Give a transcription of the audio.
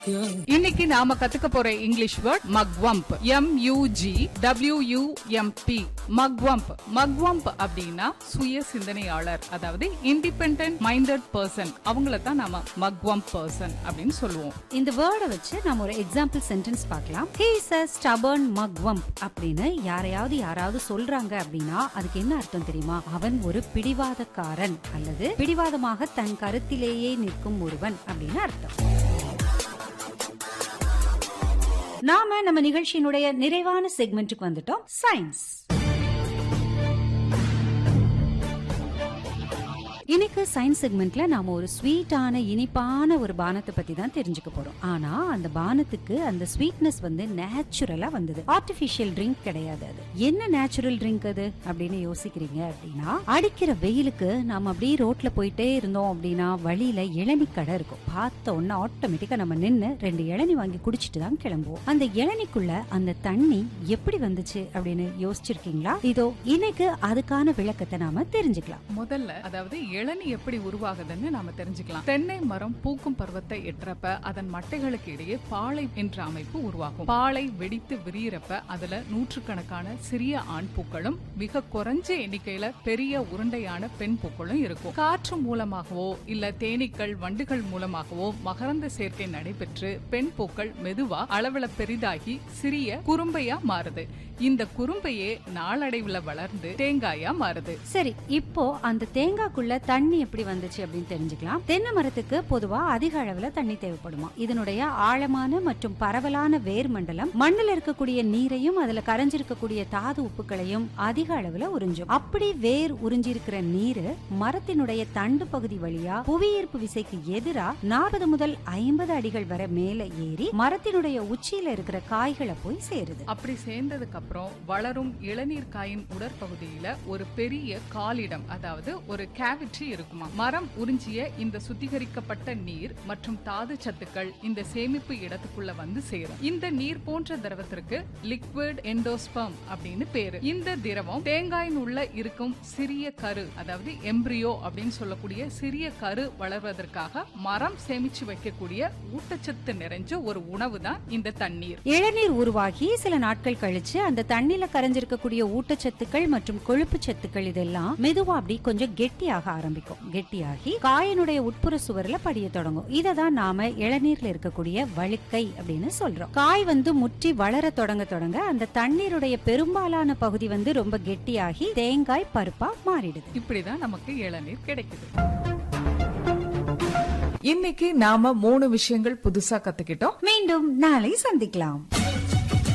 இன்னைக்கு நாம கத்துக்க போற English word mugwump M U G W U M P mugwump mugwump அப்படின்னா சுய சிந்தனையாளர் அதாவது இண்டிபெண்டன்ட் மைண்டட் பர்சன் அவங்கள தான் நாம மக்வம்ப் பர்சன் அப்படின்னு சொல்லுவோம் இந்த வேர்டை வச்சு நம்ம ஒரு எக்ஸாம்பிள் சென்டென்ஸ் பார்க்கலாம் ஹே இஸ் அ ஸ்டபர்ன் மக்வம்ப் அப்படின்னு யாரையாவது யாராவது சொல்றாங்க அப்படின்னா அதுக்கு என்ன அர்த்தம் தெரியுமா அவன் ஒரு பிடிவாதக்காரன் அல்லது பிடிவாதமாக தன் கருத்திலேயே நிற்கும் ஒருவன் அப்படின்னு அர்த்தம் நாம நம்ம நிகழ்ச்சியினுடைய நிறைவான செக்மெண்ட்டுக்கு வந்துட்டோம் சயின்ஸ் இன்னைக்கு சயின்ஸ் செக்மெண்ட்ல நாம ஒரு ஸ்வீட்டான இனிப்பான ஒரு பானத்தை பத்தி தான் தெரிஞ்சுக்க போறோம் ஆனா அந்த பானத்துக்கு அந்த ஸ்வீட்னஸ் வந்து நேச்சுரலா வந்தது ஆர்டிபிஷியல் ட்ரிங்க் கிடையாது அது என்ன நேச்சுரல் ட்ரிங்க் அது அப்படின்னு யோசிக்கிறீங்க அப்படின்னா அடிக்கிற வெயிலுக்கு நாம அப்படியே ரோட்ல போயிட்டே இருந்தோம் அப்படின்னா வழியில இளநி கடை இருக்கும் பார்த்த உடனே ஆட்டோமேட்டிக்கா நம்ம நின்னு ரெண்டு இளநி வாங்கி குடிச்சிட்டு தான் கிளம்புவோம் அந்த இளநிக்குள்ள அந்த தண்ணி எப்படி வந்துச்சு அப்படின்னு யோசிச்சிருக்கீங்களா இதோ இன்னைக்கு அதுக்கான விளக்கத்தை நாம தெரிஞ்சுக்கலாம் முதல்ல அதாவது இளநி எப்படி உருவாகுதுன்னு நாம தெரிஞ்சுக்கலாம் தென்னை மரம் பூக்கும் பருவத்தை எட்டுறப்ப அதன் மட்டைகளுக்கு இடையே பாலை என்ற அமைப்பு உருவாகும் பாலை வெடித்து விரியறப்ப அதுல நூற்றுக்கணக்கான சிறிய ஆண் பூக்களும் மிக குறைஞ்ச எண்ணிக்கையில பெரிய உருண்டையான பெண் பூக்களும் இருக்கும் காற்று மூலமாகவோ இல்ல தேனீக்கள் வண்டுகள் மூலமாகவோ மகரந்த சேர்க்கை நடைபெற்று பெண் பூக்கள் மெதுவா அளவுல பெரிதாகி சிறிய குறும்பையா மாறுது இந்த குறும்பையே நாளடைவுல வளர்ந்து தேங்காயா மாறுது சரி இப்போ அந்த தேங்காய்க்குள்ள தண்ணி எப்படி வந்துச்சு அப்படின்னு தெரிஞ்சுக்கலாம் தென்னை மரத்துக்கு பொதுவா அதிக அளவுல தண்ணி தேவைப்படுமா இதனுடைய ஆழமான மற்றும் பரவலான வேர் மண்டலம் மண்ணுல இருக்கக்கூடிய நீரையும் அதுல கரைஞ்சிருக்கக்கூடிய தாது உப்புகளையும் அதிக அளவுல உறிஞ்சும் அப்படி வேர் உறிஞ்சிருக்கிற நீர் மரத்தினுடைய தண்டு பகுதி வழியா புவியீர்ப்பு விசைக்கு எதிரா நாற்பது முதல் ஐம்பது அடிகள் வரை மேல ஏறி மரத்தினுடைய உச்சியில இருக்கிற காய்களை போய் சேருது அப்படி சேர்ந்ததுக்கு அப்புறம் வளரும் இளநீர் காயின் உடற்பகுதியில ஒரு பெரிய காலிடம் அதாவது ஒரு கேவிட்டி இருக்குமா மரம் உறிஞ்சிய இந்த சுத்திகரிக்கப்பட்ட நீர் மற்றும் தாது சத்துக்கள் இந்த சேமிப்பு இடத்துக்குள்ள வந்து சேரும் இந்த நீர் போன்ற திரவத்திற்கு லிக்விட் எண்டோஸ்பம் அப்படின்னு பேரு இந்த திரவம் தேங்காயின் உள்ள இருக்கும் சிறிய கரு அதாவது எம்ப்ரியோ அப்படின்னு சொல்லக்கூடிய சிறிய கரு வளர்வதற்காக மரம் சேமிச்சு வைக்கக்கூடிய ஊட்டச்சத்து நிறைஞ்ச ஒரு உணவு தான் இந்த தண்ணீர் இளநீர் உருவாகி சில நாட்கள் கழிச்சு அந்த தண்ணில கரைஞ்சிருக்கக்கூடிய ஊட்டச்சத்துக்கள் மற்றும் கொழுப்பு சத்துக்கள் இதெல்லாம் மெதுவா அப்படி கொஞ்சம் கெட்டியாக ஆரம்பிக்கும் கெட்டியாகி காயினுடைய உட்புற சுவர்ல படிய தொடங்கும் இதை தான் நாம இளநீர்ல இருக்கக்கூடிய வழுக்கை அப்படின்னு சொல்றோம் காய் வந்து முற்றி வளர தொடங்க தொடங்க அந்த தண்ணீருடைய பெரும்பாலான பகுதி வந்து ரொம்ப கெட்டியாகி தேங்காய் பருப்பா மாறிடுது இப்படிதான் நமக்கு இளநீர் கிடைக்குது இன்னைக்கு நாம மூணு விஷயங்கள் புதுசா கத்துக்கிட்டோம் மீண்டும் நாளை சந்திக்கலாம்